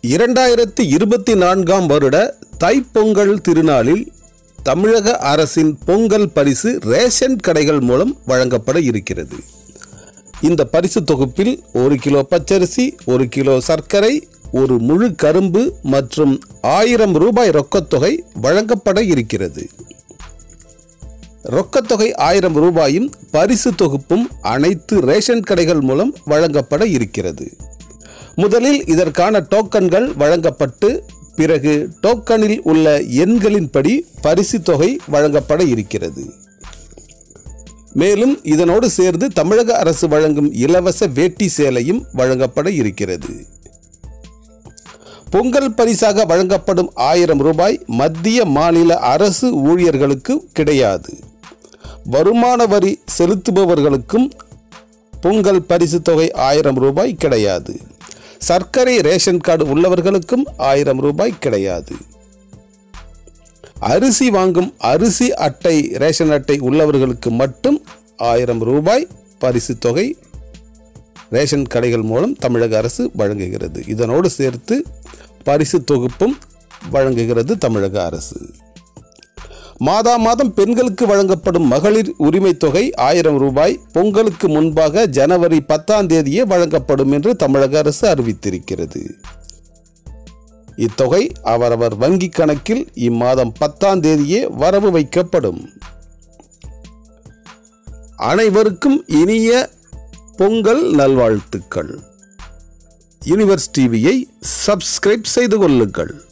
இரண்டாயிரத்தி இருபத்தி நான்காம் வருட தைப்பொங்கல் திருநாளில் தமிழக அரசின் பொங்கல் பரிசு ரேஷன் கடைகள் மூலம் வழங்கப்பட இருக்கிறது இந்த பரிசு தொகுப்பில் ஒரு கிலோ பச்சரிசி ஒரு கிலோ சர்க்கரை ஒரு முழு கரும்பு மற்றும் ஆயிரம் ரூபாய் ரொக்கத்தொகை வழங்கப்பட இருக்கிறது ரொக்கத்தொகை ஆயிரம் ரூபாயும் பரிசு தொகுப்பும் அனைத்து ரேஷன் கடைகள் மூலம் வழங்கப்பட இருக்கிறது முதலில் இதற்கான டோக்கன்கள் வழங்கப்பட்டு பிறகு டோக்கனில் உள்ள எண்களின்படி பரிசு தொகை வழங்கப்பட இருக்கிறது மேலும் இதனோடு சேர்ந்து தமிழக அரசு வழங்கும் இலவச வேட்டி சேலையும் வழங்கப்பட இருக்கிறது பொங்கல் பரிசாக வழங்கப்படும் ஆயிரம் ரூபாய் மத்திய மாநில அரசு ஊழியர்களுக்கு கிடையாது வருமான வரி செலுத்துபவர்களுக்கும் பொங்கல் பரிசு தொகை ஆயிரம் ரூபாய் கிடையாது சர்க்கரை ரேஷன் கார்டு உள்ளவர்களுக்கும் ஆயிரம் ரூபாய் கிடையாது அரிசி வாங்கும் அரிசி அட்டை ரேஷன் அட்டை உள்ளவர்களுக்கு மட்டும் ஆயிரம் ரூபாய் பரிசு தொகை ரேஷன் கடைகள் மூலம் தமிழக அரசு வழங்குகிறது இதனோடு சேர்த்து பரிசு தொகுப்பும் வழங்குகிறது தமிழக அரசு மாதா மாதம் பெண்களுக்கு வழங்கப்படும் மகளிர் உரிமை தொகை ஆயிரம் ரூபாய் பொங்கலுக்கு முன்பாக ஜனவரி பத்தாம் தேதியே வழங்கப்படும் என்று தமிழக அரசு அறிவித்திருக்கிறது இத்தொகை அவரவர் வங்கி கணக்கில் இம்மாதம் பத்தாம் தேதியே வரவு வைக்கப்படும் அனைவருக்கும் இனிய பொங்கல் நல்வாழ்த்துக்கள் யூனிவர்ஸ் டிவியை சப்ஸ்கிரைப் செய்து கொள்ளுங்கள்